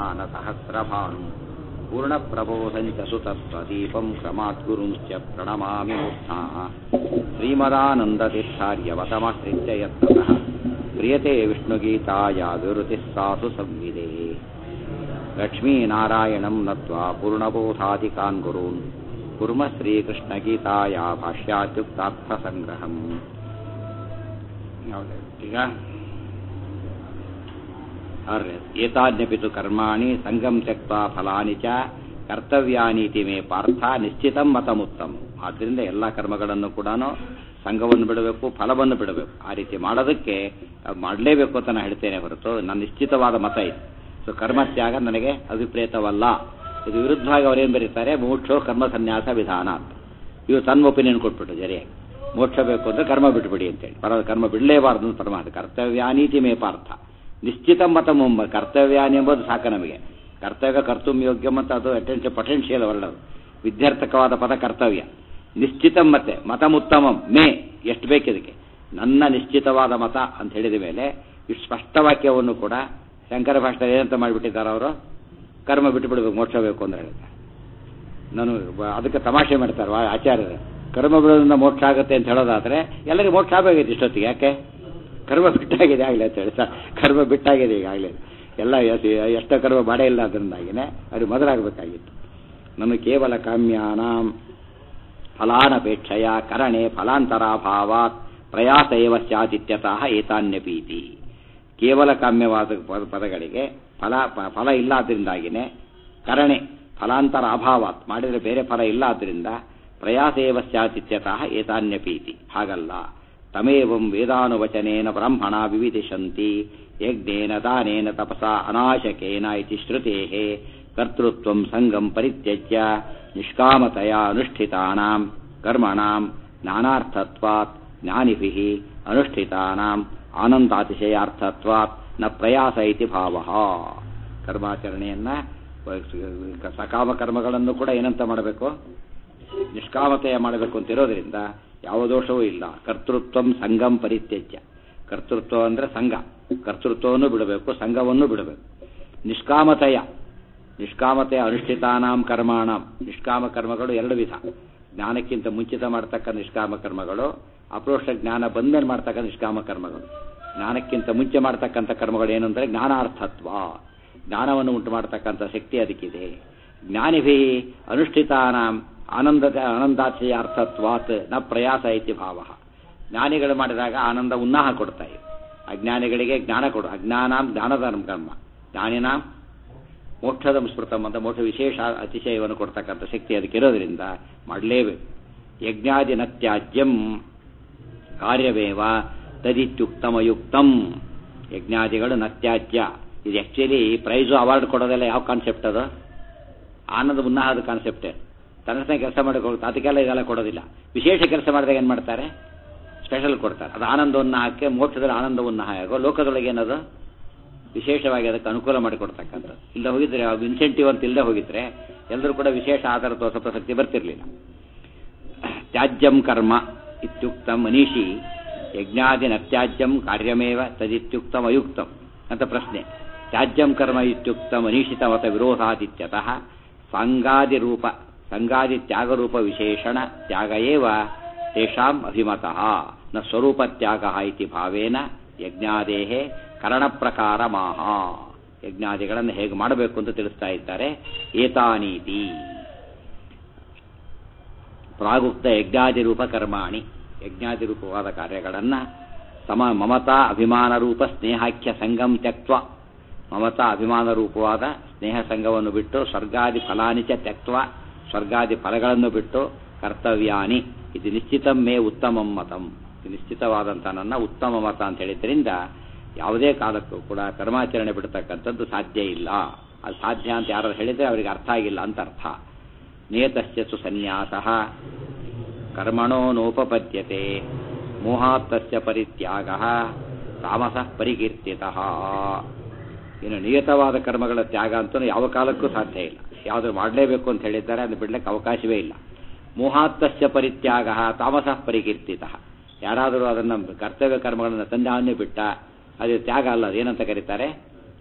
सहस्रभानुम् पूर्णप्रबोधञ्च सुतत्वदीपम् क्रमात् गुरुंश्च प्रणमामि मूर्धाः श्रीमदानन्दतीर्थार्यवतमश्रित्य यत्नतः क्रियते विष्णुगीताया विवृतिः सासु संविदे लक्ष्मीनारायणम् नत्वा पूर्णबोधादिकान् गुरून् कुर्म श्रीकृष्णगीताया भाष्यात्युक्तार्थसङ्ग्रहम् ಈಗ ಅರ್ರೆ ಏತಾನ್ಯಪಿತು ಕರ್ಮಾಣಿ ಸಂಗಂ ತ್ಯಕ್ತ ಫಲಾನಿ ಚ ಕರ್ತವ್ಯಾನೀತಿ ಮೇ ಪಾರ್ಥ ನಿಶ್ಚಿತಂ ಮತಮುತ್ತಮ ಆದ್ದರಿಂದ ಎಲ್ಲ ಕರ್ಮಗಳನ್ನು ಕೂಡ ಸಂಘವನ್ನು ಬಿಡಬೇಕು ಫಲವನ್ನು ಬಿಡಬೇಕು ಆ ರೀತಿ ಮಾಡೋದಕ್ಕೆ ಮಾಡಲೇಬೇಕು ಅಂತ ನಾನು ಹೇಳ್ತೇನೆ ಹೊರತು ನನ್ನ ನಿಶ್ಚಿತವಾದ ಮತ ಇದೆ ಸೊ ಕರ್ಮತ್ಯಾಗ ನನಗೆ ಅಭಿಪ್ರೇತವಲ್ಲ ಇದು ವಿರುದ್ಧವಾಗಿ ಅವರೇನು ಬರೀತಾರೆ ಮೋಕ್ಷೋ ಕರ್ಮ ಸನ್ಯಾಸ ವಿಧಾನ ಅಂತ ಇವು ತನ್ನ ಒಪಿನಿಯನ್ ಕೊಟ್ಬಿಟ್ಟು ಜರಿಯಾಗಿ ಮೋಕ್ಷ ಬೇಕು ಅಂದರೆ ಕರ್ಮ ಬಿಟ್ಬಿಡಿ ಅಂತೇಳಿ ಪರ ಕರ್ಮ ಬಿಡಲೇಬಾರ್ದು ಅಂತ ಪರಮಾರ್ಥ ಕರ್ತವ್ಯಾನೀತಿ ಮೇ ಪಾರ್ಥ ನಿಶ್ಚಿತ ಮತ ಮುಂಬ ಕರ್ತವ್ಯಾನಿ ಎಂಬುದು ಸಾಕ ನಮಗೆ ಕರ್ತವ್ಯ ಕರ್ತುಂ ಯೋಗ್ಯಂ ಅಂತ ಅದು ಅಟೆನ್ಷನ್ ಪೊಟೆನ್ಷಿಯಲ್ ಒಳ್ಳೆದು ವಿದ್ಯಾರ್ಥಕವಾದ ಪದ ಕರ್ತವ್ಯ ನಿಶ್ಚಿತ ಮತ್ತೆ ಮತಮುತ್ತಮಂ ಮೇ ಎಷ್ಟು ಬೇಕಿದಕ್ಕೆ ನನ್ನ ನಿಶ್ಚಿತವಾದ ಮತ ಅಂತ ಹೇಳಿದ ಮೇಲೆ ಇಷ್ಟು ಸ್ಪಷ್ಟ ವಾಕ್ಯವನ್ನು ಕೂಡ ಶಂಕರ ಭಾಷೆ ಏನಂತ ಮಾಡಿಬಿಟ್ಟಿದ್ದಾರೆ ಅವರು ಕರ್ಮ ಬಿಟ್ಟು ಬಿಡಬೇಕು ಮೋಕ್ಷ ಬೇಕು ಅಂತ ಹೇಳ್ತಾರೆ ನಾನು ಅದಕ್ಕೆ ತಮಾಷೆ ಮಾಡ್ತಾರೆ ಆಚಾರ್ಯರು ಕರ್ಮ ಬಿಡೋದ್ರಿಂದ ಮೋಕ್ಷ ಆಗುತ್ತೆ ಅಂತ ಹೇಳೋದಾದ್ರೆ ಎಲ್ಲರಿಗೂ ಮೋಕ್ಷ ಆಗಬೇಕಿತ್ತು ಇಷ್ಟೊತ್ತಿಗೆ ಯಾಕೆ ಕರ್ಮ ಬಿಟ್ಟಾಗಿದೆ ಆಗಲೇ ಅಂತ ಹೇಳಿ ಸರ್ ಕರ್ಮ ಬಿಟ್ಟಾಗಿದೆ ಈಗಾಗಲೇ ಎಲ್ಲ ಎಷ್ಟೋ ಕರ್ಮ ಮಾಡೇ ಇಲ್ಲ ಅದರಿಂದಾಗಿನೇ ಅದು ಮೊದಲಾಗಬೇಕಾಗಿತ್ತು ನಾನು ಕೇವಲ ಕಾಮ್ಯಾನಾಂ ಫಲಾನಪೇಕ್ಷೆಯ ಕರಣೆ ಫಲಾಂತರಾಭಾವಾತ್ ಪ್ರಯಾಸ ಏವ ಸ್ಯಾದಿತ್ಯತಃ ಏತಾನ್ಯಪೀತಿ ಕೇವಲ ಕಾಮ್ಯವಾದ ಪದಗಳಿಗೆ ಫಲ ಫಲ ಇಲ್ಲ ಆದ್ದರಿಂದಾಗಿನೇ ಕರಣೆ ಫಲಾಂತರ ಅಭಾವಾತ್ ಮಾಡಿದರೆ ಬೇರೆ ಫಲ ಇಲ್ಲ ಆದ್ದರಿಂದ ಪ್ರಯಾಸೇವ ಸ್ಯಾತಿತ್ಯತಃ ಏತಾನ್ಯಪೀತಿ ಹಾಗಲ್ಲ ತಮೇವಂ ವೇದಾನುವಚನೇನ ಬ್ರಾಹ್ಮಣ ವಿವಿಧಿಷಂತಿ ಯಜ್ಞೇನ ದಾನೇನ ತಪಸ ಅನಾಶಕೇನ ಇತಿ ಶ್ರುತೇಃ ಕರ್ತೃತ್ವಂ ಸಂಗಂ ಪರಿತ್ಯಜ್ಯ ನಿಷ್ಕಾಮತೆಯ ಅನುಷ್ಠಿತಾನಾಂ ಕರ್ಮಣಾಂ ಜ್ಞಾನಾರ್ಥತ್ವಾತ್ ಜ್ಞಾನಿಭಿಃ ಅನುಷ್ಠಿತಾನಾಂ ಆನಂದಾತಿಶಯಾರ್ಥತ್ವಾತ್ ನ ಪ್ರಯಾಸ ಇತಿ ಭಾವ ಕರ್ಮಾಚರಣೆಯನ್ನ ಸಕಾಮ ಕರ್ಮಗಳನ್ನು ಕೂಡ ಏನಂತ ಮಾಡಬೇಕು ನಿಷ್ಕಾಮತೆಯ ಮಾಡಬೇಕು ಅಂತ ಇರೋದ್ರಿಂದ ಯಾವ ದೋಷವೂ ಇಲ್ಲ ಕರ್ತೃತ್ವಂ ಸಂಘಂ ಪರಿತ್ಯಜ್ಯ ಕರ್ತೃತ್ವ ಅಂದರೆ ಸಂಘ ಕರ್ತೃತ್ವವನ್ನು ಬಿಡಬೇಕು ಸಂಘವನ್ನು ಬಿಡಬೇಕು ನಿಷ್ಕಾಮತೆಯ ನಿಷ್ಕಾಮತೆಯ ಅನುಷ್ಠಿತಾನಾಂ ಕರ್ಮಾಣಂ ನಿಷ್ಕಾಮ ಕರ್ಮಗಳು ಎರಡು ವಿಧ ಜ್ಞಾನಕ್ಕಿಂತ ಮುಂಚಿತ ಮಾಡ್ತಕ್ಕ ನಿಷ್ಕಾಮ ಕರ್ಮಗಳು ಅಪ್ರೋಷ ಜ್ಞಾನ ಬಂದ್ಮೇಲೆ ಮಾಡ್ತಕ್ಕ ನಿಷ್ಕಾಮ ಕರ್ಮಗಳು ಜ್ಞಾನಕ್ಕಿಂತ ಮುಂಚೆ ಮಾಡ್ತಕ್ಕಂಥ ಕರ್ಮಗಳು ಏನು ಅಂದರೆ ಜ್ಞಾನಾರ್ಥತ್ವ ಜ್ಞಾನವನ್ನು ಉಂಟು ಮಾಡ್ತಕ್ಕಂಥ ಶಕ್ತಿ ಅದಕ್ಕಿದೆ ಜ್ಞಾನಿಭಿ ಅನುಷ್ಠಿತಾನಾಂ ಆನಂದ ಆನಂದಾಚಯ ಅರ್ಥತ್ವಾತ್ ನ ಪ್ರಯಾಸ ಐತಿ ಭಾವ ಜ್ಞಾನಿಗಳು ಮಾಡಿದಾಗ ಆನಂದ ಉನ್ನಾಹ ಕೊಡ್ತಾ ಇದೆ ಅಜ್ಞಾನಿಗಳಿಗೆ ಜ್ಞಾನ ಕೊಡು ಅಜ್ಞಾನಾಂ ಜ್ಞಾನದ ಕರ್ಮ ಜ್ಞಾನಿನಾಂ ಮೋಕ್ಷದ ಸ್ಮೃತಂ ಅಂತ ಮೋಕ್ಷ ವಿಶೇಷ ಅತಿಶಯವನ್ನು ಕೊಡ್ತಕ್ಕಂಥ ಶಕ್ತಿ ಅದಕ್ಕೆ ಇರೋದ್ರಿಂದ ಮಾಡಲೇಬೇಕು ಯಜ್ಞಾದಿ ನತ್ಯಾಜ್ಯಂ ಕಾರ್ಯವೇವ ತದಿತ್ಯುಕ್ತಮಯುಕ್ತಂ ಯಜ್ಞಾದಿಗಳು ನತ್ಯಾಜ್ಯ ಇದು ಆ್ಯಕ್ಚುಲಿ ಪ್ರೈಸು ಅವಾರ್ಡ್ ಕೊಡೋದೆಲ್ಲ ಯಾವ ಕಾನ್ಸೆಪ್ಟ್ ಅದು ಆನಂದ ಉನ್ನಾಹದ ಕಾನ್ಸೆಪ್ಟೇ ತನ್ನ ಕೆಲಸ ಮಾಡಿಕೊಳ್ಳಿ ಅದಕ್ಕೆಲ್ಲ ಇದೆಲ್ಲ ಕೊಡೋದಿಲ್ಲ ವಿಶೇಷ ಕೆಲಸ ಮಾಡಿದಾಗ ಏನು ಮಾಡ್ತಾರೆ ಸ್ಪೆಷಲ್ ಕೊಡ್ತಾರೆ ಅದು ಆನಂದವನ್ನು ಹಾಕಿ ಮೋಕ್ಷದಲ್ಲಿ ಆನಂದವನ್ನು ಹಾಕೋ ಲೋಕದೊಳಗೆ ಏನದು ವಿಶೇಷವಾಗಿ ಅದಕ್ಕೆ ಅನುಕೂಲ ಮಾಡಿಕೊಡ್ತಕ್ಕಂಥದ್ದು ಇಲ್ಲ ಹೋಗಿದ್ರೆ ಇನ್ಸೆಂಟಿವ್ ಅಂತ ಇಲ್ಲದೆ ಹೋಗಿದ್ರೆ ಎಲ್ಲರೂ ಕೂಡ ವಿಶೇಷ ಆಧಾರ ತೋರಿಸೋ ಪ್ರಸಕ್ತಿ ಬರ್ತಿರ್ಲಿಲ್ಲ ತ್ಯಾಜ್ಯಂ ಕರ್ಮ ಇತ್ಯುಕ್ತ ಮನೀಷಿ ಯಜ್ಞಾದಿ ನತ್ಯಾಜ್ಯಂ ಕಾರ್ಯಮೇವ ತದಿತ್ಯುಕ್ತಂ ಅಯುಕ್ತಂ ಅಂತ ಪ್ರಶ್ನೆ ತ್ಯಾಜ್ಯಂ ಕರ್ಮ ಇತ್ಯುಕ್ತ ಮನೀಷಿತ ಮತ ವಿರೋಧಾದಿತ್ಯತಃ ಸಂಗಾದಿ ರೂಪ ಸಂಗಾದಿ ತ್ಯಾಗರೂಪ ವಿಶೇಷಣ ತ್ಯಾಗ ಏವ ತೇಷಾಂ ಅಭಿಮತಃ ನ ಸ್ವರೂಪ ತ್ಯಾಗ ಇತಿ ಭಾವೇನ ಯಜ್ಞಾದೇಹೇ ಕರಣ ಪ್ರಕಾರ ಮಾಹ ಯಜ್ಞಾದಿಗಳನ್ನು ಹೇಗೆ ಮಾಡಬೇಕು ಅಂತ ತಿಳಿಸ್ತಾ ಇದ್ದಾರೆ ಏತಾನೀತಿ ಪ್ರಾಗುಕ್ತ ಯಜ್ಞಾದಿ ರೂಪ ಕರ್ಮಾಣಿ ಯಜ್ಞಾದಿ ರೂಪವಾದ ಕಾರ್ಯಗಳನ್ನು ಸಮ ಮಮತಾ ಅಭಿಮಾನ ರೂಪ ಸ್ನೇಹಾಖ್ಯ ಸಂಗಂ ತ್ಯಕ್ವ ಮಮತಾ ಅಭಿಮಾನ ರೂಪವಾದ ಸ್ನೇಹ ಸಂಘವನ್ನು ಬಿಟ್ಟು ಸ್ವರ್ಗಾದಿ ಫಲಾನಿಚ ತ್ಯಕ್ವ ಸ್ವರ್ಗಾದಿ ಫಲಗಳನ್ನು ಬಿಟ್ಟು ಕರ್ತವ್ಯಾನಿ ಇದು ನಿಶ್ಚಿತಂ ಮೇ ಉತ್ತಮಂ ಮತಂ ಇದು ನಿಶ್ಚಿತವಾದಂಥ ನನ್ನ ಉತ್ತಮ ಮತ ಅಂತ ಹೇಳಿದ್ರಿಂದ ಯಾವುದೇ ಕಾಲಕ್ಕೂ ಕೂಡ ಕರ್ಮಾಚರಣೆ ಬಿಡ್ತಕ್ಕಂಥದ್ದು ಸಾಧ್ಯ ಇಲ್ಲ ಅದು ಸಾಧ್ಯ ಅಂತ ಯಾರು ಹೇಳಿದರೆ ಅವರಿಗೆ ಅರ್ಥ ಆಗಿಲ್ಲ ಅಂತ ಅರ್ಥ ನೇತಶ್ಚು ಸನ್ಯಾಸ ಕರ್ಮಣೋ ನೋಪಪದ್ಯತೆ ಮೋಹಾತ್ತಸ್ಯ ಪರಿತ್ಯಾಗ ತಾಮಸ ಪರಿಕೀರ್ತಿತ ಇನ್ನು ನಿಯತವಾದ ಕರ್ಮಗಳ ತ್ಯಾಗ ಅಂತೂ ಯಾವ ಕಾಲಕ್ಕೂ ಸಾಧ್ಯ ಇಲ್ಲ ಯಾವುದು ಮಾಡಲೇಬೇಕು ಅಂತ ಹೇಳಿದ್ದಾರೆ ಅದು ಬಿಡ್ಲಿಕ್ಕೆ ಅವಕಾಶವೇ ಇಲ್ಲ ಮೋಹಾತ್ತಸ್ಯ ಪರಿತ್ಯಾಗ ತಾಮಸ ಪರಿಕೀರ್ತಿತ ಯಾರಾದರೂ ಅದನ್ನು ಕರ್ತವ್ಯ ಕರ್ಮಗಳನ್ನು ತಂದಾನ್ಯ ಬಿಟ್ಟ ಅದು ತ್ಯಾಗ ಅಲ್ಲ ಅದೇನಂತ ಕರೀತಾರೆ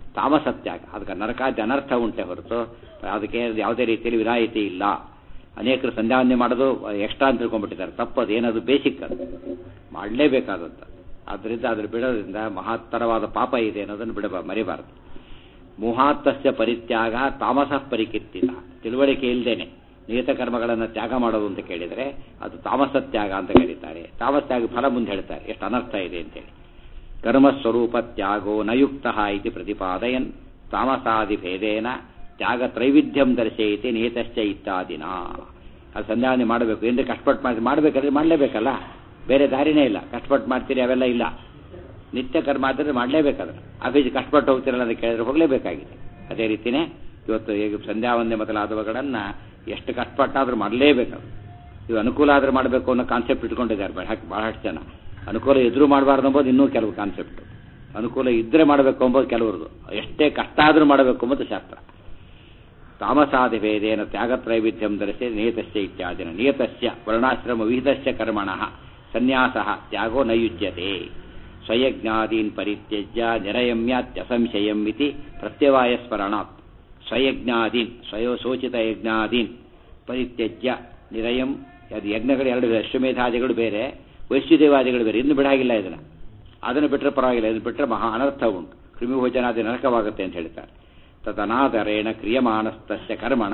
ತಾಮಸತ್ಯಾಗ ಅದಕ್ಕೆ ನರಕಾದಿ ಅನರ್ಥ ಉಂಟೆ ಹೊರತು ಅದಕ್ಕೆ ಯಾವುದೇ ರೀತಿಯಲ್ಲಿ ವಿನಾಯಿತಿ ಇಲ್ಲ ಅನೇಕರು ಸಂಧ್ಯಾವಂದನೆ ಮಾಡೋದು ಎಕ್ಸ್ಟ್ರಾ ಅಂತ ತಿಳ್ಕೊಂಡ್ಬಿಟ್ಟಿದ್ದಾರೆ ತಪ್ಪದು ಏನದು ಬೇಸಿಕ್ ಅದು ಮಾಡಲೇಬೇಕಾದಂಥ ಆದ್ದರಿಂದ ಅದ್ರ ಬಿಡೋದ್ರಿಂದ ಮಹತ್ತರವಾದ ಪಾಪ ಇದೆ ಅನ್ನೋದನ್ನು ಬಿಡಬ ಮರಿಬಾರದು ಮುಹಾತ್ತಸ್ಯ ಪರಿತ್ಯಾಗ ತಾಮಸ ಪರಿಕೀರ್ತಿತ ತಿಳುವಳಿಕೆ ಇಲ್ಲದೇನೆ ನಿಯತ ಕರ್ಮಗಳನ್ನು ತ್ಯಾಗ ಮಾಡೋದು ಅಂತ ಕೇಳಿದರೆ ಅದು ತಾಮಸ ತ್ಯಾಗ ಅಂತ ಕರೀತಾರೆ ತಾಮಸ ತ್ಯಾಗ ಫಲ ಮುಂದೆ ಹೇಳ್ತಾರೆ ಎಷ್ಟು ಅನರ್ಥ ಇದೆ ಅಂತೇಳಿ ಕರ್ಮಸ್ವರೂಪ ತ್ಯಾಗೋ ನಯುಕ್ತ ಇತಿ ಪ್ರತಿಪಾದಯನ್ ತಾಮಸಾದಿ ಭೇದೇನ ತ್ಯಾಗ ತ್ರೈವಿಧ್ಯಂ ದರ್ಶಯತಿ ನಿಯತಶ್ಚ ಇತ್ಯಾದಿನ ಅದು ಸಂಧ್ಯಾವನೆ ಮಾಡಬೇಕು ಎಂದು ಕಷ್ಟಪಟ್ಟು ಮಾಡಿ ಮಾಡಬೇಕಾದ್ರೆ ಮಾಡಲೇಬೇಕಲ್ಲ ಬೇರೆ ದಾರಿನೇ ಇಲ್ಲ ಕಷ್ಟಪಟ್ಟು ಮಾಡ್ತೀರಿ ಅವೆಲ್ಲ ಇಲ್ಲ ನಿತ್ಯ ಕರ್ಮ ಆದರೆ ಮಾಡಲೇಬೇಕಾದ್ರೆ ಆಫೀಸ್ ಕಷ್ಟಪಟ್ಟು ಹೋಗ್ತಿರಲ್ಲ ಅಂತ ಕೇಳಿದ್ರೆ ಹೋಗಲೇಬೇಕಾಗಿದೆ ಅದೇ ರೀತಿಯೇ ಇವತ್ತು ಈಗ ಸಂಧ್ಯಾವಂದನೆ ಮೊದಲಾದವುಗಳನ್ನು ಎಷ್ಟು ಕಷ್ಟಪಟ್ಟಾದರೂ ಮಾಡಲೇಬೇಕು ಇದು ಅನುಕೂಲ ಆದರೂ ಮಾಡಬೇಕು ಅನ್ನೋ ಕಾನ್ಸೆಪ್ಟ್ ಇಟ್ಕೊಂಡಿದ್ದಾರೆ ಬಹಳ ಬಹಳಷ್ಟು ಜನ ಅನುಕೂಲ ಎದುರು ಮಾಡಬಾರ್ದು ಅಂಬೋದು ಇನ್ನೂ ಕೆಲವು ಕಾನ್ಸೆಪ್ಟ್ ಅನುಕೂಲ ಇದ್ದರೆ ಮಾಡಬೇಕು ಅಂಬೋದು ಕೆಲವ್ರದ್ದು ಎಷ್ಟೇ ಕಷ್ಟ ಆದರೂ ಮಾಡಬೇಕು ಅಂಬೋದು ಶಾಸ್ತ್ರ ತಾಮಸಾದಿ ಭೇದೇನ ತ್ಯಾಗತ್ರೈವಿಧ್ಯಂ ಧರಿಸಿ ನಿಯತಶ್ಚ ಇತ್ಯಾದಿನ ನಿಯತಸ್ಯ ವರ್ಣಾಶ್ರಮ ವಿಹಿತಶ್ಚ ಕರ್ಮಣ ಸನ್ಯಾಸ ತ್ಯಾಗೋ ನಯುಜ್ಯತೆ ಸ್ವಯಜ್ಞಾದೀನ್ ಪರಿತ್ಯಜ್ಯ ನಿರಯಮ್ಯಾತ್ಯಸಂಶಯಂ ಇತಿ ಪ್ರತ್ಯವಾಯ ಸ್ಮರಣಾತ್ ಸ್ವಯಜ್ಞಾದೀನ್ ಸ್ವಯೋ ಸೋಚಿತ ಯಜ್ಞಾದೀನ್ ಪರಿತ್ಯಜ್ಯ ನಿರಯಂ ಅದು ಯಜ್ಞಗಳು ಎರಡು ಬೇರೆ ಅಶ್ವಮೇಧಾದಿಗಳು ಬೇರೆ ವೈಶ್ಯದೇವಾದಿಗಳು ಬೇರೆ ಇನ್ನು ಬಿಡಾಗಿಲ್ಲ ಇದನ್ನು ಅದನ್ನು ಬಿಟ್ಟರೆ ಪರವಾಗಿಲ್ಲ ಇದನ್ನು ಬಿಟ್ಟರೆ ಮಹಾ ಅನರ್ಥ ಉಂಟು ಕ್ರಿಮಿಭೋಜನಾದಿ ನರಕವಾಗುತ್ತೆ ಅಂತ ಹೇಳ್ತಾರೆ ತದನಾದರೇಣ ಕ್ರಿಯಮಾಣಸ್ತಸ್ಯ ಕರ್ಮಣ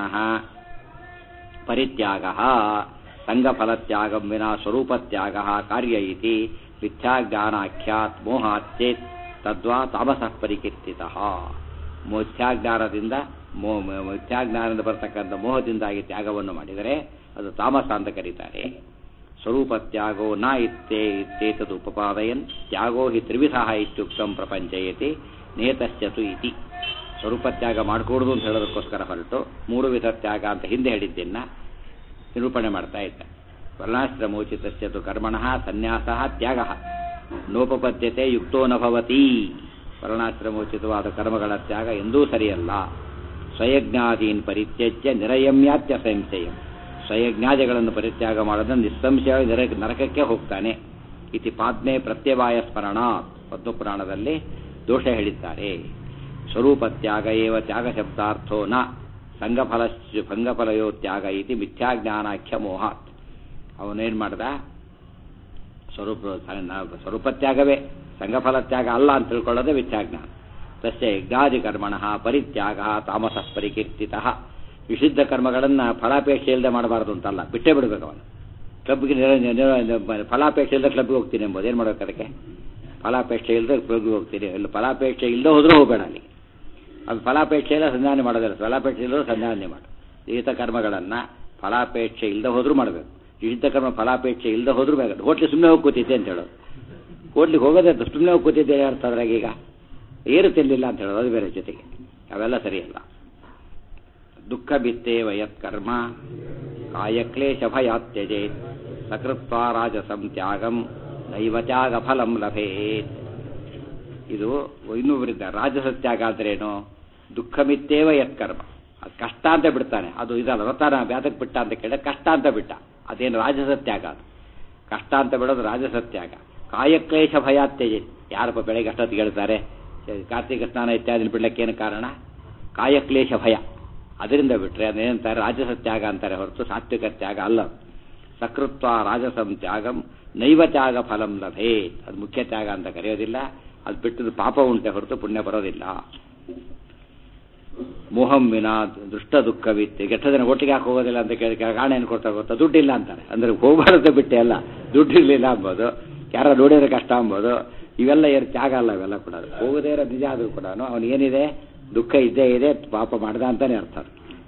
ಪರಿತ್ಯಾಗ ಸಂಘಫಲತ್ಯಾಗಂ ವಿನಾ ಸ್ವರೂಪತ್ಯಾಗ ಕಾರ್ಯ ಇತಿ ಮಿಥ್ಯಾಜ್ಞಾನಾಖ್ಯಾತ್ ಮೋಹಾಚೇತ್ ತದ್ವಾ ತಾಮಸ ಪರಿಕೀರ್ತಿತ ಮಿಥ್ಯಾಜ್ಞಾನದಿಂದ ಮೋ ಮಿಥ್ಯಾಜ್ಞಾನದಿಂದ ಬರ್ತಕ್ಕಂಥ ಮೋಹದಿಂದಾಗಿ ತ್ಯಾಗವನ್ನು ಮಾಡಿದರೆ ಅದು ತಾಮಸ ಅಂತ ಕರೀತಾರೆ ಸ್ವರೂಪತ್ಯಾಗೋ ನ ಇತ್ತೇ ಇತ್ತೇತದು ಉಪಪಾದಯನ್ ತ್ಯಾಗೋ ಹಿ ತ್ರಿವಿಧ ಇತ್ಯುಕ್ತಂ ಪ್ರಪಂಚಯತಿ ನೇತಶ್ಚತು ಇತಿ ಸ್ವರೂಪತ್ಯಾಗ ಮಾಡಿಕೊಡುದು ಅಂತ ಹೇಳೋದಕ್ಕೋಸ್ಕರ ಹೊರಟು ಮೂರು ವಿಧ ತ್ಯಾಗ ಅಂತ ಹಿಂದೆ ಹೇಳಿದ್ದನ್ನ ನಿರೂಪಣೆ ಮಾಡ್ತಾ ಇದ್ದ ವರ್ಣಾಶ್ರಮೋಚಿತಶ್ಚತು ಕರ್ಮಣ ಸನ್ಯಾಸ ತ್ಯಾಗ ನೋಪಪದ್ಯತೆ ಯುಕ್ತೋ ನ ಭವತಿ ವರ್ಣಾಶ್ರಮೋಚಿತವಾದ ಕರ್ಮಗಳ ತ್ಯಾಗ ಎಂದೂ ಸರಿಯಲ್ಲ ಸ್ವಯಜ್ಞಾದೀನ್ ಪರಿತ್ಯಜ್ಯ ನಿರಯಮ್ಯಾತ್ಯ ಸಂಶಯಂ ಸ್ವಯಜ್ಞಾದಿಗಳನ್ನು ಪರಿತ್ಯಾಗ ಮಾಡೋದನ್ನು ನಿಸ್ಸಂಶಯವಾಗಿ ನರ ನರಕಕ್ಕೆ ಹೋಗ್ತಾನೆ ಇತಿ ಪಾದ್ಮೆ ಪ್ರತ್ಯವಾಯ ಸ್ಮರಣ ಪದ್ಮಪುರಾಣದಲ್ಲಿ ದೋಷ ಹೇಳಿದ್ದಾರೆ ಸ್ವರೂಪತ್ಯಾಗ ಏವ ತ್ಯಾಗ ಶಬ್ದಾರ್ಥೋ ನ ಸಂಘಫಲ ಭಂಗಫಲಯೋ ತ್ಯಾಗ ಇತಿ ಮಿಥ್ಯಾಜ್ಞಾನಾಖ್ಯ ಮೋಹಾತ್ ಅವನೇನು ಮಾಡ್ದ ಸ್ವರೂಪ ಸ್ವರೂಪತ್ಯಾಗವೇ ಸಂಘಫಲ ತ್ಯಾಗ ಅಲ್ಲ ಅಂತ ತಿಳ್ಕೊಳ್ಳೋದೇ ಮಿಥ್ಯಾಜ್ಞಾನ ತಸ್ಯ ಯಜ್ಞಾದಿ ಕರ್ಮಣ ಪರಿತ್ಯಾಗ ತಾಮಸ ಪರಿಕೀರ್ತಿತ ವಿಶುದ್ಧ ಕರ್ಮಗಳನ್ನು ಫಲಾಪೇಕ್ಷೆ ಇಲ್ಲದೆ ಮಾಡಬಾರ್ದು ಅಂತಲ್ಲ ಬಿಟ್ಟೇ ಬಿಡಬೇಕು ಅವನು ಕ್ಲಬ್ಗೆ ಫಲಾಪೇಕ್ಷೆ ಇಲ್ಲದೆ ಕ್ಲಬ್ಗೆ ಹೋಗ್ತೀನಿ ಎಂಬುದು ಏನು ಮಾಡ್ಬೇಕು ಅದಕ್ಕೆ ಫಲಾಪೇಕ್ಷೆ ಇಲ್ಲದೆ ಕ್ಲಬ್ಗೆ ಹೋಗ್ತೀನಿ ಇಲ್ಲ ಫಲಾಪೇಕ್ಷೆ ಇಲ್ಲದೆ ಹೋದರೂ ಹೋಗಬೇಡ ಅಲ್ಲಿ ಅದು ಫಲಾಪೇಕ್ಷೆ ಇಲ್ಲ ಸಂಧಾನ ಮಾಡೋದಿಲ್ಲ ಫಲಾಪೇಕ್ಷೆ ಇಲ್ಲದೆ ಸಂಧಾನ ಮಾಡು ಈತ ಕರ್ಮಗಳನ್ನು ಫಲಾಪೇಕ್ಷೆ ಇಲ್ಲದೆ ಹೋದರೂ ಮಾಡಬೇಕು ನಿಷಿದ್ಧ ಕರ್ಮ ಫಲಾಪೇಕ್ಷೆ ಇಲ್ಲದೆ ಹೋದರೂ ಬೇಕು ಹೋಟ್ಲಿ ಸುಮ್ಮನೆ ಹೋಗಿ ಕೂತಿದ್ದೆ ಅಂತ ಹೇಳೋದು ಹೋಟ್ಲಿಗೆ ಹೋಗೋದೇ ಸುಮ್ಮನೆ ಹೋಗಿ ಕೂತಿದ್ದೆ ಅರ್ಥ ಅದ್ರಾಗ ಈಗ ಏನು ತಿನ್ನಲಿಲ್ಲ ಅಂತ ಹೇಳೋದು ಅದು ಬೇರೆ ಜೊತೆಗೆ ಅವೆಲ್ಲ ಸರಿಯಲ್ಲ ದುಃಖ ಬಿತ್ತೇವ ಯತ್ಕರ್ಮ ಕಾಯಕ್ಲೇಶ ಭಯಾತ್ಯಜೇತ್ ಸಕೃತ್ವ ರಾಜಸಂ ತ್ಯಾಗಂ ನೈವ ತ್ಯಾಗ ಫಲಂ ಲಭೇತ್ ಇದು ಇನ್ನೊಬ್ಬರಿದ್ದ ರಾಜಸ ತ್ಯಾಗ ಅಂದ್ರೇನು ದುಃಖಮಿತ್ತೇವ ಯತ್ಕರ್ಮ ಅದು ಕಷ್ಟ ಅಂತ ಬಿಡ್ತಾನೆ ಅದು ಇದಲ್ಲ ವ್ರತನ ಬ್ಯಾತಕ್ಕೆ ಬಿಟ್ಟ ಅಂತ ಕೇಳಿದ್ರೆ ಕಷ್ಟ ಅಂತ ಬಿಟ್ಟ ಅದೇನು ರಾಜಸ ತ್ಯಾಗ ಅದು ಕಷ್ಟ ಅಂತ ಬಿಡೋದು ರಾಜಸ ತ್ಯಾಗ ಕಾಯಕ್ಲೇಶ ಭಯಾತ್ಯಜೇತ್ ಯಾರಪ್ಪ ಬೆಳಗ್ಗೆ ಅಷ್ಟೊತ್ತಿಗೆ ಹೇಳ್ತಾರೆ ಕಾರ್ತಿಕ ಸ್ನಾನ ಇತ್ಯಾದಿ ಬಿಡ್ಲಿಕ್ಕೆ ಏನು ಕಾರಣ ಕಾಯಕ್ಲೇಶ ಭಯ ಅದರಿಂದ ಬಿಟ್ಟರೆ ಅದೇನಂತಾರೆ ರಾಜಸ ತ್ಯಾಗ ಅಂತಾರೆ ಹೊರತು ಸಾತ್ವಿಕ ತ್ಯಾಗ ಅಲ್ಲ ಸಕೃತ್ವ ರಾಜಸಂ ತ್ಯಾಗಂ ನೈವ ತ್ಯಾಗ ಫಲಂ ಲಭೇ ಅದು ಮುಖ್ಯ ತ್ಯಾಗ ಅಂತ ಕರೆಯೋದಿಲ್ಲ ಅದು ಬಿಟ್ಟದ್ದು ಪಾಪ ಉಂಟೆ ಹೊರತು ಪುಣ್ಯ ಬರೋದಿಲ್ಲ ಮೋಹಂ ವಿನ ದುಷ್ಟ ದುಃಖವಿತ್ತೆ ಕೆಟ್ಟ ದಿನ ಒಟ್ಟಿಗೆ ಹಾಕಿ ಹೋಗೋದಿಲ್ಲ ಅಂತ ಕೇಳಿ ಕಾರಣ ಏನು ಕೊಡ್ತಾ ಗೊತ್ತಾ ದುಡ್ಡಿಲ್ಲ ಅಂತಾರೆ ಅಂದ್ರೆ ಹೋಗಬಾರದು ಬಿಟ್ಟೆ ಅಲ್ಲ ದುಡ್ಡಿರ್ಲಿಲ್ಲ ಅಂಬೋದು ಯಾರ ನೋಡಿದ್ರೆ ಕಷ್ಟ ಅಂಬೋದು ಇವೆಲ್ಲ ಏನು ತ್ಯಾಗ ಅಲ್ಲ ಇವೆಲ್ಲ ಕೂಡ ಹೋಗದೇ ಇರೋ ನಿಜ ಆದರೂ ಕೂಡ ಅವನು ಏನಿದೆ ದುಃಖ ಇದ್ದೇ ಇದೆ ಪಾಪ ಮಾಡ್ದ ಅಂತಾನೆ ಅರ್ಥ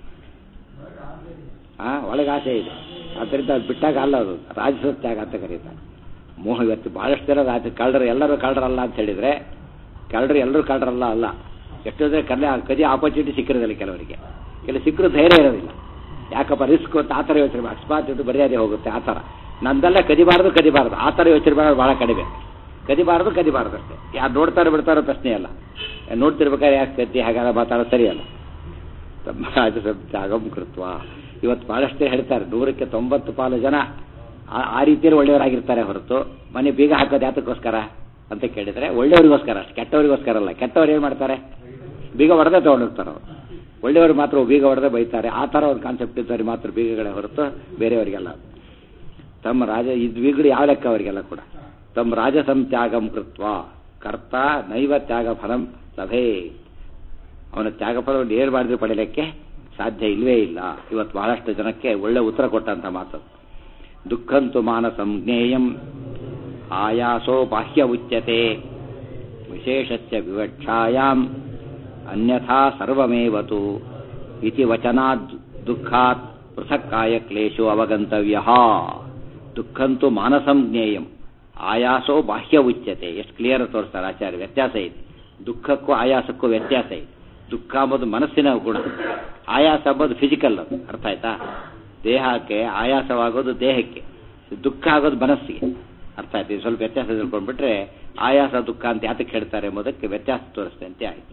ಆ ಒಳಗೆ ಆಸೆ ಇದೆ ಅದರಿಂದ ಅದು ಬಿಟ್ಟಾಗ ಅಲ್ಲ ಅದು ರಾಜಸ ತ್ಯಾಗ ಅಂತ ಕರೀತಾರೆ ಮೋಹ ಇವತ್ತು ಬಹಳಷ್ಟು ಜನ ರಾಜ ಕಳ್ಳರು ಎಲ್ಲರೂ ಕಳ್ಳರಲ್ಲ ಅಂತ ಹೇಳಿದ್ರೆ ಕಳ್ಳರು ಎಲ್ಲರೂ ಕಳ್ಳರಲ್ಲ ಅಲ್ಲ ಎಷ್ಟೊಂದ್ರೆ ಕಲ್ಲ ಕದಿ ಆಪರ್ಚುನಿಟಿ ಸಿಕ್ಕಿರೋದಿಲ್ಲ ಕೆಲವರಿಗೆ ಕೆಲವು ಸಿಕ್ಕರು ಧೈರ್ಯ ಇರೋದಿಲ್ಲ ಯಾಕಪ್ಪ ರಿಸ್ಕ್ ಅಂತ ಆ ಥರ ಯೋಚನೆ ಮಾಡಿ ಅಕಸ್ಮಾತ್ ಇಟ್ಟು ಮರ್ಯಾದೆ ಹೋಗುತ್ತೆ ಆ ಥರ ನಂದೆಲ್ಲ ಕದಿಬಾರ್ದು ಕದಿಬಾರ್ದು ಆ ಥರ ಯೋಚನೆ ಮಾಡೋದು ಭಾಳ ಕಡಿಮೆ ಕದಿಬಾರ್ದು ಕದಿಬಾರ್ದು ಅಷ್ಟೇ ಯಾರು ನೋಡ್ತಾರೆ ಬಿಡ್ತಾರೋ ಪ್ರಶ್ನೆ ಅಲ್ಲ ನೋಡ್ತಿರ್ಬೇಕಾದ್ರೆ ಯಾಕೆ ಕದ್ದಿ ಹಾಗಾದ್ರೆ ಮಾತಾಡೋದು ಸರಿಯಲ್ಲ ತ್ಯಾಗಂ ಕೃತ್ವ ಇವತ್ತು ಭಾಳಷ್ಟೇ ಹೇಳ್ತಾರೆ ನೂರಕ್ಕೆ ತೊಂಬತ್ತು ಪಾಲು ಜನ ಆ ರೀತಿಯಲ್ಲಿ ಒಳ್ಳೆಯವರಾಗಿರ್ತಾರೆ ಹೊರತು ಮನೆ ಬೀಗ ಹಾಕೋದು ಯಾತಕ್ಕೋಸ್ಕರ ಅಂತ ಕೇಳಿದರೆ ಒಳ್ಳೆಯವರಿಗೋಸ್ಕರ ಅಷ್ಟು ಕೆಟ್ಟವರಿಗೋಸ್ಕರ ಅಲ್ಲ ಕೆಟ್ಟವ್ರು ಏನು ಮಾಡ್ತಾರೆ ಬೀಗ ಹೊಡೆದೇ ತೊಗೊಂಡೋಗ್ತಾರೆ ಅವರು ಒಳ್ಳೆಯವರು ಮಾತ್ರ ಬೀಗ ಹೊಡೆದೇ ಬೈತಾರೆ ಆ ಥರ ಒಂದು ಕಾನ್ಸೆಪ್ಟ್ ಇದ್ದವ್ರಿಗೆ ಮಾತ್ರ ಬೀಗಗಳೇ ಹೊರತು ಬೇರೆಯವರಿಗೆಲ್ಲ ತಮ್ಮ ರಾಜ ಇದು ಬೀಗಡು ಯಾವ ಲೆಕ್ಕ ಅವರಿಗೆಲ್ಲ ಕೂಡ ತಮ್ಮ ರಾಜಸಂ ತ್ಯಾಗಂ ಕೃತ್ವ ಕರ್ತ ನೈವ ತ್ಯಾಗ ಫಲಂ ಲಭೇ ಅವನ ತ್ಯಾಗ ಫಲವನ್ನು ಏನು ಮಾಡಿದ್ರೆ ಪಡೆಯಲಿಕ್ಕೆ ಸಾಧ್ಯ ಇಲ್ವೇ ಇಲ್ಲ ಇವತ್ತು ಬಹಳಷ್ಟು ಜನಕ್ಕೆ ಒಳ್ಳೆ ಉತ್ತರ ಕೊಟ್ಟಂತ ಮಾತು ದುಃಖಂತು ಮಾನಸಂ ಜ್ಞೇಯಂ ಆಯಾಸೋ ಬಾಹ್ಯ ಉಚ್ಯತೆ ವಿಶೇಷಸ್ಯ ವಿವಕ್ಷಾಯಾಮ್ ಅನ್ಯಥಾ ಸರ್ವಮೇವತು ಇತಿ ವಚನಾದ್ ದುಃಖಾತ್ ಪೃಥಕ್ಕಾಯ ಕ್ಲೇಶೋ ಅವಗಂತವ್ಯ ದುಃಖಂತು ಮಾನಸಂ ಜ್ಞೇಯಂ ಆಯಾಸೋ ಬಾಹ್ಯ ಉಚ್ಯತೆ ಎಷ್ಟು ಕ್ಲಿಯರ್ ತೋರಿಸ್ತಾರೆ ಆಚಾರ್ಯ ವ್ಯತ್ಯಾಸ ಇದೆ ದುಃಖಕ್ಕೂ ಆಯಾಸಕ್ಕೂ ವ್ಯತ್ಯಾಸ ಇದೆ ದುಃಖ ಅಂಬೋದು ಮನಸ್ಸಿನ ಗುಣ ಆಯಾಸ ಅಂಬೋದು ಫಿಸಿಕಲ್ ಅದು ಅರ್ಥ ಆಯ್ತಾ ದೇಹಕ್ಕೆ ಆಯಾಸವಾಗೋದು ದೇಹಕ್ಕೆ ದುಃಖ ಆಗೋದು ಮನಸ್ಸಿಗೆ ಅರ್ಥ ಆಯ್ತು ಇದು ಸ್ವಲ್ಪ ವ್ಯತ್ಯಾಸ ತಿಳ್ಕೊಂಡ್ಬಿಟ್ರೆ ಆಯಾಸ ದುಃಖ ಅಂತ ಯಾತಕ್ಕೆ ಹೇಳ್ತಾರೆ ಎಂಬುದಕ್ಕೆ ವ್ಯತ್ಯಾಸ ತೋರಿಸ್ತಂತೆ ಆಯ್ತು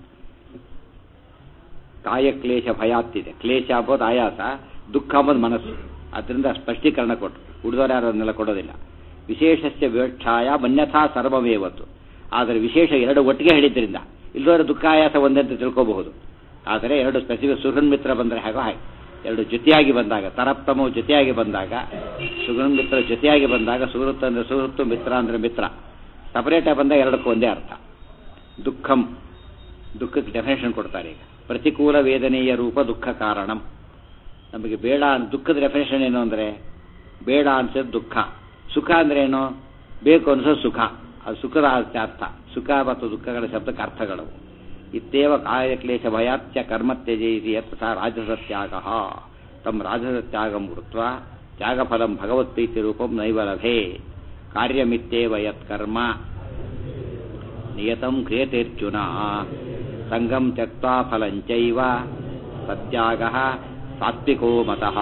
ಕಾಯ ಕ್ಲೇಶ ಭಯಾತ್ತಿದೆ ಕ್ಲೇಶ ಅಂಬೋದು ಆಯಾಸ ದುಃಖ ಅಂಬೋದು ಮನಸ್ಸು ಅದರಿಂದ ಸ್ಪಷ್ಟೀಕರಣ ಕೊಟ್ಟು ಉಳಿದವರು ಯಾರು ಅದನ್ನೆಲ್ಲ ಕೊಡೋದಿಲ್ಲ ವಿಶೇಷಸ್ಯ ವಿವಕ್ಷಾಯ ಮನ್ಯಥಾ ಸರ್ವಮೇವತ್ತು ಆದರೆ ವಿಶೇಷ ಎರಡು ಒಟ್ಟಿಗೆ ಹೇಳಿದ್ರಿಂದ ಇಲ್ಲದವರ ದುಃಖ ಆಯಾಸ ಒಂದೇ ಅಂತ ತಿಳ್ಕೋಬಹುದು ಆದರೆ ಎರಡು ಸ್ಪೆಸಿಫಿಕ್ ಸುಗನ್ ಮಿತ್ರ ಬಂದರೆ ಹಾಗೋ ಹಾಗೆ ಎರಡು ಜೊತೆಯಾಗಿ ಬಂದಾಗ ತರಪ್ತಮವು ಜೊತೆಯಾಗಿ ಬಂದಾಗ ಸುಗನ್ ಮಿತ್ರ ಜೊತೆಯಾಗಿ ಬಂದಾಗ ಸುಹೃತ್ ಅಂದರೆ ಸುಹೃತ್ತು ಮಿತ್ರ ಅಂದರೆ ಮಿತ್ರ ಸಪರೇಟಾಗಿ ಬಂದಾಗ ಎರಡಕ್ಕೂ ಒಂದೇ ಅರ್ಥ ದುಃಖಂ ದುಃಖಕ್ಕೆ ಡೆಫಿನೇಷನ್ ಕೊಡ್ತಾರೆ ಈಗ ಪ್ರತಿಕೂಲ ವೇದನೆಯ ರೂಪ ದುಃಖ ಕಾರಣಂ ನಮಗೆ ಬೇಡ ಅನ್- ದುಃಖದ ಡೆಫಿನೇಷನ್ ಏನು ಅಂದರೆ ಬೇಡ ಅನ್ಸೋದು ದುಃಖ ಸುಖ ಅಂದ್ರೆ ಏನು ಬೇಕು ಅನ್ಸೋದು ಸುಖ ಅದು ಸುಖದ ಅರ್ಥ ಸುಖ ಮತ್ತು ದುಃಖಗಳ ಶಬ್ದಕ್ಕೆ ಅರ್ಥಗಳು ಇತ್ತೇವ ಕಾಯಕ್ಲೇಶ ಭಯಾತ್ಯ ಕರ್ಮ ತ್ಯಜಯಿಸಿ ಯತ್ ಸಾ ರಾಜಸತ್ಯಾಗ ತಮ್ಮ ರಾಜಸತ್ಯಾಗಂ ಕೃತ್ವ ತ್ಯಾಗಫಲಂ ಭಗವತ್ಪ್ರೀತಿ ರೂಪಂ ನೈವ ಲಭೆ ಕಾರ್ಯಮಿತ್ತೇವ ಯತ್ ಕರ್ಮ ನಿಯತಂ ಕ್ರಿಯತೆರ್ಜುನ ಸಂಗಂ ತ್ಯಕ್ವಾ ಫಲಂಚೈವ ಸತ್ಯಾಗ ಸಾತ್ವಿಕೋ ಮತಃ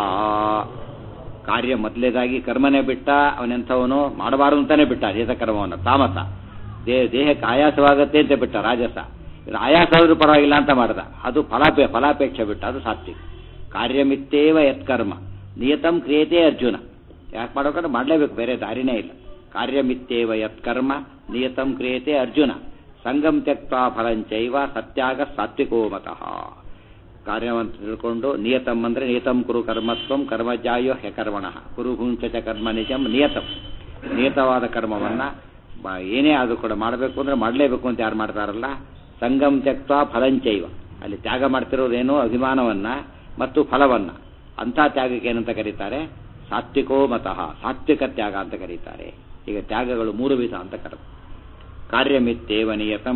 ಕಾರ್ಯ ಮೊದಲೇದಾಗಿ ಕರ್ಮನೇ ಬಿಟ್ಟ ಅವನೆಂಥವನು ಮಾಡಬಾರದು ಅಂತಾನೆ ಬಿಟ್ಟ ದೇಹ ಕರ್ಮವನ್ನು ತಾಮಸ ದೇಹ ದೇಹಕ್ಕೆ ಆಯಾಸವಾಗತ್ತೆ ಅಂತ ಬಿಟ್ಟ ರಾಜಸ ಇದು ಆಯಾಸ ಆದ್ರೂ ಪರವಾಗಿಲ್ಲ ಅಂತ ಮಾಡ್ದ ಅದು ಫಲಾಪೇ ಫಲಾಪೇಕ್ಷೆ ಬಿಟ್ಟ ಅದು ಸಾತ್ವಿಕ ಕಾರ್ಯಮಿತ್ತೇವ ಯತ್ಕರ್ಮ ನಿಯತಂ ಕ್ರಿಯತೆ ಅರ್ಜುನ ಯಾಕೆ ಮಾಡ್ಬೇಕಂದ್ರೆ ಮಾಡಲೇಬೇಕು ಬೇರೆ ದಾರಿನೇ ಇಲ್ಲ ಕಾರ್ಯಮಿತ್ತೇವ ಯತ್ಕರ್ಮ ನಿಯತಂ ಕ್ರಿಯತೆ ಅರ್ಜುನ ಸಂಗಂ ತ್ಯಕ್ವಾ ಫಲಂಚೈವ ಸತ್ಯಾಗ ಸಾತ್ವಿಕೋ ಮತಃ ಕಾರ್ಯವಂತ ತಿಳ್ಕೊಂಡು ನಿಯತಂ ಅಂದ್ರೆ ನಿಯತಂ ಕುರು ಕರ್ಮತ್ವಂ ಕರ್ಮಜಾಯೋ ಹ್ಯಕರ್ಮಣ ಕುರು ಭುಂಚ ಕರ್ಮ ನಿಜಂ ನಿಯತಂ ನಿಯತವಾದ ಕರ್ಮವನ್ನ ಬ- ಏನೇ ಆದರೂ ಕೂಡ ಮಾಡಬೇಕು ಅಂದ್ರೆ ಮಾಡಲೇಬೇಕು ಅಂತ ಯಾರು ಮಾಡ್ತಾರಲ್ಲ ಸಂಗಂ ತ್ಯಕ್ವಾ ಫಲಂಚೈವ ಅಲ್ಲಿ ತ್ಯಾಗ ಮಾಡ್ತಿರೋದೇನೋ ಅಭಿಮಾನವನ್ನ ಮತ್ತು ಫಲವನ್ನ ಅಂಥ ತ್ಯಾಗಕ್ಕೆ ಏನಂತ ಕರೀತಾರೆ ಸಾತ್ವಿಕೋ ಮತಃ ಸಾತ್ವಿಕ ತ್ಯಾಗ ಅಂತ ಕರೀತಾರೆ ಈಗ ತ್ಯಾಗಗಳು ಮೂರು ವಿಧ ಅಂತ ಕರೆದು ಕಾರ್ಯಮಿತ್ತೇವ ನಿಯತಂ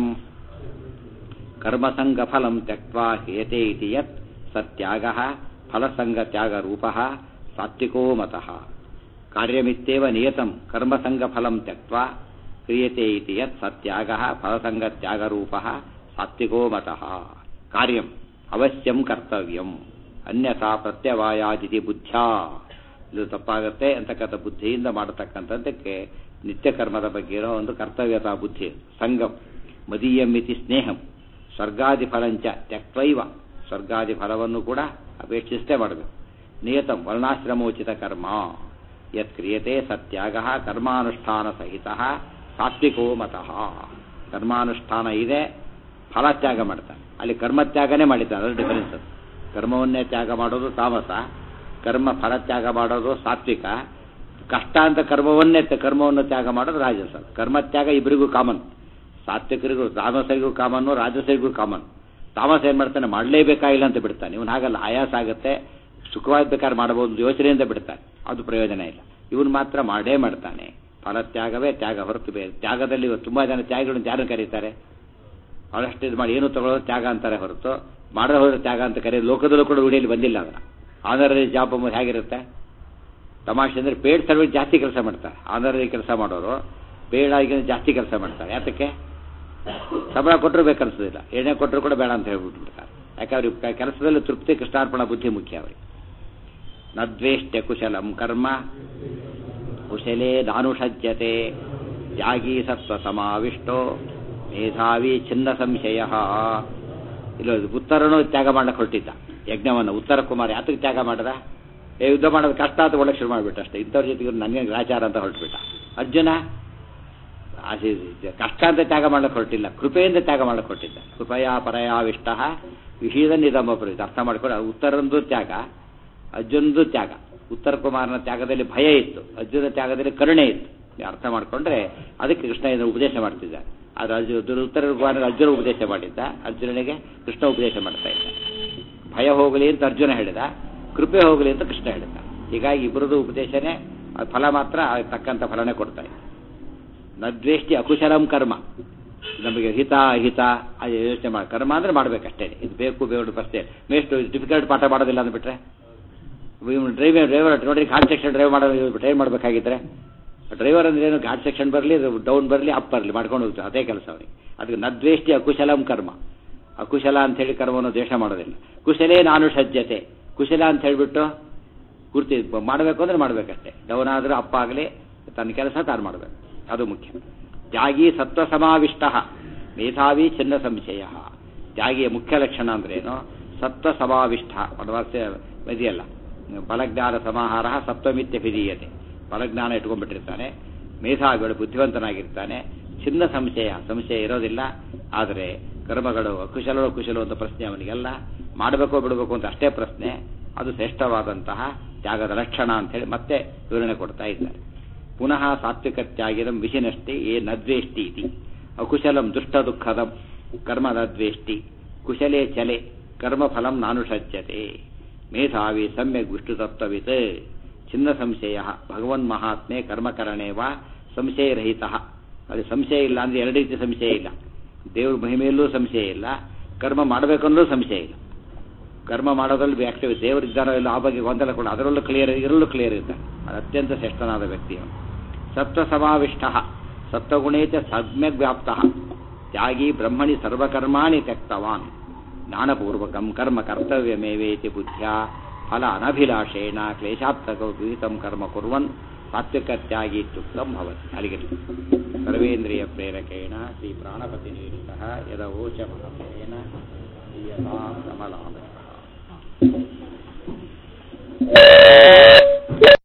ಕರ್ಮಸಂಗ ಫಲಂ ತ್ಯಕ್ವಾ ಹೇತೆ ಇತಿ ಯತ್ ಸತ್ಯಾಗ ಫಲಸಂಗ ತ್ಯಾಗ ರೂಪ ಸಾತ್ವಿಕೋ ಮತಃ ಕಾರ್ಯಮಿತ್ತೇವ ನಿಯತಂ ಕರ್ಮಸಂಗ ಫಲಂ ತ್ಯಕ್ವಾ ಕ್ರಿಯತೆ ಇತಿ ಯತ್ ಸತ್ಯಾಗ ಫಲಸಂಗ ತ್ಯಾಗ ರೂಪ ಸಾತ್ವಿಕೋ ಮತಃ ಕಾರ್ಯಂ ಅವಶ್ಯಂ ಕರ್ತವ್ಯಂ ಅನ್ಯಥಾ ಪ್ರತ್ಯವಾಯಾದಿತಿ ಬುದ್ಧ್ಯಾ ಇದು ತಪ್ಪಾಗುತ್ತೆ ಅಂತಕ್ಕಂಥ ಬುದ್ಧಿಯಿಂದ ಮಾಡತಕ್ಕಂಥದ್ದಕ್ಕೆ ನಿತ್ಯ ಕರ್ಮದ ಬಗ್ಗೆ ಇರೋ ಒಂದು ಕರ್ತವ್ಯತಾ ಬುದ್ಧಿ ಸಂಗಂ ಮದೀಯಂ ಇತಿ ಸ್ನೇಹಂ ಸ್ವರ್ಗಾದಿ ಫಲಂಚ ತ್ಯಕ್ವೈವ ಸ್ವರ್ಗಾದಿ ಫಲವನ್ನು ಕೂಡ ಅಪೇಕ್ಷಿಸೇ ಮಾಡಬೇಕು ನಿಯತಂ ವರ್ಣಾಶ್ರಮೋಚಿತ ಕರ್ಮ ಯತ್ ಕ್ರಿಯತೆ ಸತ್ಯಾಗ ಕರ್ಮಾನುಷ್ಠಾನ ಸಹಿತ ಸಾತ್ವಿಕೋ ಮತಃ ಕರ್ಮಾನುಷ್ಠಾನ ಇದೆ ಫಲ ತ್ಯಾಗ ಮಾಡ್ತಾನೆ ಅಲ್ಲಿ ಕರ್ಮತ್ಯಾಗನೇ ಮಾಡಿದ್ದಾನೆ ಅದು ಡಿಫರೆನ್ಸ್ ಅದು ಕರ್ಮವನ್ನೇ ತ್ಯಾಗ ಮಾಡೋದು ತಾಮಸ ಕರ್ಮ ಫಲ ತ್ಯಾಗ ಮಾಡೋದು ಸಾತ್ವಿಕ ಕಷ್ಟ ಅಂತ ಕರ್ಮವನ್ನೇ ತ- ಕರ್ಮವನ್ನು ತ್ಯಾಗ ಮಾಡೋದು ರಾಜಸ ಕರ್ಮತ್ಯಾಗ ಇಬ್ಬರಿಗೂ ಕಾಮನ್ ಸಾತ್ವಿಕರಿಗೂ ತಾಮಸರಿಗೂ ಕಾಮನ್ನು ರಾಜಸರಿಗೂ ಕಾಮನ್ ತಾಮಸ ಏನ್ ಮಾಡ್ತಾನೆ ಮಾಡಲೇಬೇಕಾಗಿಲ್ಲ ಅಂತ ಬಿಡ್ತಾನೆ ಇವನು ಹಾಗಲ್ಲ ಆಯಾಸ ಆಗುತ್ತೆ ಸುಖವಾಗಿ ಬೇಕಾದ್ರೆ ಮಾಡಬಹುದು ಯೋಚನೆಯಿಂದ ಬಿಡ್ತಾನೆ ಅದು ಪ್ರಯೋಜನ ಇಲ್ಲ ಇವನು ಮಾತ್ರ ಮಾಡೇ ಮಾಡ್ತಾನೆ ಫಲತ್ಯಾಗವೇ ತ್ಯಾಗ ಹೊರತು ಬೇರೆ ತ್ಯಾಗದಲ್ಲಿ ಇವತ್ತು ತುಂಬಾ ಜನ ತ್ಯಾಗಗಳನ್ನು ಯಾರನ್ನು ಕರೀತಾರೆ ಅವಳಷ್ಟು ಇದು ಮಾಡಿ ಏನು ತಗೊಳ್ಳೋದು ತ್ಯಾಗ ಅಂತಾರೆ ಹೊರತು ಮಾಡೋ ಹೋದ್ರೆ ತ್ಯಾಗ ಅಂತ ಕರೆಯೋದು ಲೋಕದಲ್ಲೂ ಕೂಡ ರೂಢಿಯಲ್ಲಿ ಬಂದಿಲ್ಲ ಅದನ್ನ ಆನರರಿ ಜಾಬ್ ಅಂಬೋದು ಹೇಗಿರುತ್ತೆ ತಮಾಷೆ ಅಂದ್ರೆ ಪೇಡ್ ಸರ್ವಿಸ್ ಜಾಸ್ತಿ ಕೆಲಸ ಮಾಡ್ತಾರೆ ಆನರರಿ ಕೆಲಸ ಮಾಡೋರು ಪೇಡ್ ಆಗಿ ಜಾಸ್ತಿ ಕೆಲಸ ಮಾಡ್ತಾರೆ ಯಾತಕ್ಕೆ ಸಂಬಳ ಕೊಟ್ಟರು ಬೇಕನ್ಸೋದಿಲ್ಲ ಎಣ್ಣೆ ಕೊಟ್ಟರು ಕೂಡ ಬೇಡ ಅಂತ ಹೇಳ್ಬಿಟ್ಬಿಡ್ತಾರೆ ಯಾಕೆ ಅವ್ರಿಗೆ ಕೆಲಸದಲ್ಲಿ ತೃಪ್ತಿ ಕೃಷ್ಣಾರ್ಪಣ ಬುದ್ಧಿ ಮುಖ್ಯ ಅವರಿಗೆ ನದ್ವೇಷ್ಟ ಕುಶಲಂ ಕರ್ಮ ಕುಶಲೇ ದಾನುಷಜ್ಯತೆ ತ್ಯಾಗಿ ಸತ್ವ ಸಮಾವಿಷ್ಟೋ ಮೇಧಾವಿ ಚಿನ್ನ ಸಂಶಯ ಇಲ್ಲ ಉತ್ತರನು ತ್ಯಾಗ ಮಾಡಕ್ಕೆ ಹೊರಟಿದ್ದ ಯಜ್ಞವನ್ನು ಉತ್ತರ ಕುಮಾರ್ ಯಾತಕ್ಕೆ ತ್ಯಾಗ ಮಾಡದ ಏ ಯುದ್ಧ ಮಾಡೋದು ಕಷ್ಟ ಅಂತ ಒಳಗೆ ಶುರು ಮಾಡಿಬಿಟ್ಟು ಅಷ್ಟೇ ಇಂಥವ್ರ ಜೊತೆಗೆ ನನಗೆ ಗ್ರಾಚಾರ ಅಂತ ಹೊರಟ್ಬಿಟ್ಟ ಅರ್ಜುನ ಆಸೆ ಕಷ್ಟ ಅಂತ ತ್ಯಾಗ ಮಾಡಕ್ಕೆ ಹೊರಟಿಲ್ಲ ಕೃಪೆಯಿಂದ ತ್ಯಾಗ ಮಾಡಕ್ಕೆ ಹೊರಟಿದ್ದ ಕೃಪಯಾ ಪರಯಾವಿಷ್ಟ ವಿಷೀದ ನಿಧಮ ಇದು ಅರ್ಥ ಮಾಡ್ಕೊಂಡು ಉತ್ತರಂದು ತ್ಯಾಗ ಅರ್ಜುನದು ತ್ಯಾಗ ಉತ್ತರ ಕುಮಾರನ ತ್ಯಾಗದಲ್ಲಿ ಭಯ ಇತ್ತು ಅರ್ಜುನ ತ್ಯಾಗದಲ್ಲಿ ಕರುಣೆ ಇತ್ತು ನೀವು ಅರ್ಥ ಮಾಡ್ಕೊಂಡ್ರೆ ಅದಕ್ಕೆ ಕೃಷ್ಣ ಇದನ್ನು ಉಪದೇಶ ಮಾಡ್ತಿದ್ದ ಆದರೆ ಅರ್ಜುನ ಉತ್ತರ ಕುಮಾರನ ಅರ್ಜುನ ಉಪದೇಶ ಮಾಡಿದ್ದ ಅರ್ಜುನನಿಗೆ ಕೃಷ್ಣ ಉಪದೇಶ ಮಾಡ್ತಾ ಇದ್ದ ಭಯ ಹೋಗಲಿ ಅಂತ ಅರ್ಜುನ ಹೇಳಿದ ಕೃಪೆ ಹೋಗಲಿ ಅಂತ ಕೃಷ್ಣ ಹೇಳಿದ ಹೀಗಾಗಿ ಇಬ್ಬರದು ಉಪದೇಶನೇ ಆ ಫಲ ಮಾತ್ರ ಅದಕ್ಕೆ ತಕ್ಕಂಥ ಫಲನೇ ಕೊಡ್ತಾ ಇದೆ ನದ್ವೇಷ್ಟಿ ಅಕುಶಲಂ ಕರ್ಮ ನಮಗೆ ಹಿತ ಅಹಿತ ಅದು ಯೋಚನೆ ಮಾಡಿ ಕರ್ಮ ಅಂದ್ರೆ ಮಾಡ್ಬೇಕಷ್ಟೇ ಇದು ಬೇಕು ಬೇಡ ಅಷ್ಟೇ ಮೇಷ್ಟು ಡಿಫಿಕಲ್ಟ್ ಪಾಠ ಮಾಡೋದಿಲ್ಲ ಅಂದ್ಬಿಟ್ರೆ ಡ್ರೈವರ್ ಡ್ರೈವರ್ ನೋಡಿ ಘಾಟ್ ಸೆಕ್ಷನ್ ಡ್ರೈವ್ ಮಾಡೋದು ಟ್ರೈನ್ ಮಾಡಬೇಕಾಗಿದ್ರೆ ಡ್ರೈವರ್ ಅಂದ್ರೆ ಏನು ಘಾಟ್ ಸೆಕ್ಷನ್ ಬರಲಿ ಡೌನ್ ಬರಲಿ ಅಪ್ ಬರಲಿ ಮಾಡ್ಕೊಂಡು ಹೋಗ್ತಾರೆ ಅದೇ ಕೆಲಸ ಅವನಿಗೆ ಅದಕ್ಕೆ ನದ್ವೇಷ್ಟಿ ಅಕುಶಲಂ ಕರ್ಮ ಅಕುಶಲ ಅಂತ ಹೇಳಿ ಕರ್ಮವನ್ನು ದ್ವೇಷ ಮಾಡೋದಿಲ್ಲ ಕುಶಲೇ ನಾನು ಸಜ್ಜತೆ ಕುಶಲ ಅಂತ ಹೇಳಿಬಿಟ್ಟು ಪೂರ್ತಿ ಮಾಡಬೇಕು ಅಂದ್ರೆ ಮಾಡಬೇಕಷ್ಟೇ ಡೌನ್ ಆದರೂ ಅಪ್ಪ ಆಗಲಿ ತನ್ನ ಕೆಲಸ ತಾನು ಮಾಡಬೇಕು ಅದು ಮುಖ್ಯ ತ್ಯಾಗಿ ಸತ್ವ ಸಮಾವಿಷ್ಟ ಮೇಧಾವಿ ಚಿನ್ನ ಸಂಶಯ ತ್ಯಾಗಿಯ ಮುಖ್ಯ ಲಕ್ಷಣ ಅಂದ್ರೇನು ಸತ್ವ ಸಮಾವಿಷ್ಟ ವನವಾಸ್ಯ ಇದೆಯಲ್ಲ ಫಲಜ್ಞಾನ ಸಮಾಹಾರ ಸತ್ವಮಿತ್ಯ ಫಿದೀಯತೆ ಫಲಜ್ಞಾನ ಇಟ್ಕೊಂಡ್ಬಿಟ್ಟಿರ್ತಾನೆ ಮೇಧಾವಿಗಳು ಬುದ್ಧಿವಂತನಾಗಿರ್ತಾನೆ ಚಿನ್ನ ಸಂಶಯ ಸಂಶಯ ಇರೋದಿಲ್ಲ ಆದರೆ ಕರ್ಮಗಳು ಅಕುಶಲೋ ಕುಶಲೋ ಅಂತ ಪ್ರಶ್ನೆ ಅವನಿಗೆಲ್ಲ ಮಾಡಬೇಕೋ ಬಿಡಬೇಕು ಅಂತ ಅಷ್ಟೇ ಪ್ರಶ್ನೆ ಅದು ಶ್ರೇಷ್ಠವಾದಂತಹ ತ್ಯಾಗದ ಲಕ್ಷಣ ಅಂತೇಳಿ ಮತ್ತೆ ವಿವರಣೆ ಕೊಡ್ತಾ ಇದ್ದಾರೆ ಪುನಃ ಸಾತ್ವಿಕ ತ್ಯಾಗಿದಂ ವಿಷಿನಷ್ಟಿ ಏ ನದ್ವೇಷ್ಟಿ ಇತಿ ಅಕುಶಲಂ ದುಷ್ಟ ದುಃಖದಂ ಕರ್ಮ ನದ್ವೇಷ್ಟಿ ಕುಶಲೇ ಚಲೆ ಕರ್ಮಫಲಂ ನಾನುಷಜ್ಯತೆ ಮೇಧಾವಿ ಸಮ್ಯಕ್ ವಿಷ್ಣುತತ್ವವಿತ್ ಚಿನ್ನ ಸಂಶಯ ಭಗವನ್ ಮಹಾತ್ಮೆ ಕರ್ಮಕರಣೆ ವಾ ಸಂಶಯರಹಿತ ಅದು ಸಂಶಯ ಇಲ್ಲ ಅಂದ್ರೆ ಎರಡು ರೀತಿ ಸಂಶಯ ಇಲ್ಲ ದೇವ್ರ ಮಹಿಮೆಯಲ್ಲೂ ಸಂಶಯ ಇಲ್ಲ ಕರ್ಮ ಮಾಡಬೇಕನ್ನೂ ಸಂಶಯ ಇಲ್ಲ ಕರ್ಮ ಮಾಡೋದ್ರಲ್ಲಿ ಆಕ್ಟಿವ್ ದೇವರಿದ್ದಾರೋ ಇಲ್ಲ ಆ ಬಗ್ಗೆ ಗೊಂದಲ ಕೂಡ ಅದರಲ್ಲೂ ಕ್ಲಿಯರ್ ಇದರಲ್ಲೂ ಕ್ಲಿಯರ್ ಇರ್ತಾನೆ ಅದು ಅತ್ಯಂತ ಶ್ರೇಷ್ಠನಾದ ವ್ಯಕ್ತಿಯವನು ಸತ್ವ ಸಮಾವಿಷ್ಟ ಸತ್ವಗುಣೇ ಚ ಸಮ್ಯಕ್ ವ್ಯಾಪ್ತ ತ್ಯಾಗಿ ಬ್ರಹ್ಮಣಿ ಸರ್ವಕರ್ಮಾಣಿ ತ್ಯಕ್ತವಾನ್ ಜ್ಞಾನಪೂರ್ವಕಂ ಕರ್ಮ ಕರ್ತವ್ಯಮೇವೇತಿ ಬುದ್ಧ್ಯ ಫಲ ಅನಭಿಲಾಷೇಣ ಕ್ಲೇಶಾತ್ಮಕ ವಿಹಿತಂ ಕರ್ಮ ಕುರ್ವನ್ ಸಾತ್ವಿಕ ತ್ಯಾಗಿ ಇತ್ಯುಕ್ತಂ ಭವತಿ ಅಲ್ಲಿಗೆ ಸರ್ವೇಂದ್ರಿಯ ಪ್ರೇರಕೇಣ ಶ್ರೀ ಪ್ರಾಣಪತಿ ನೀಡಿತಃ ಯದವೋಚ ಮಹೇನ ಯಥಾ ಕಮಲಾಭ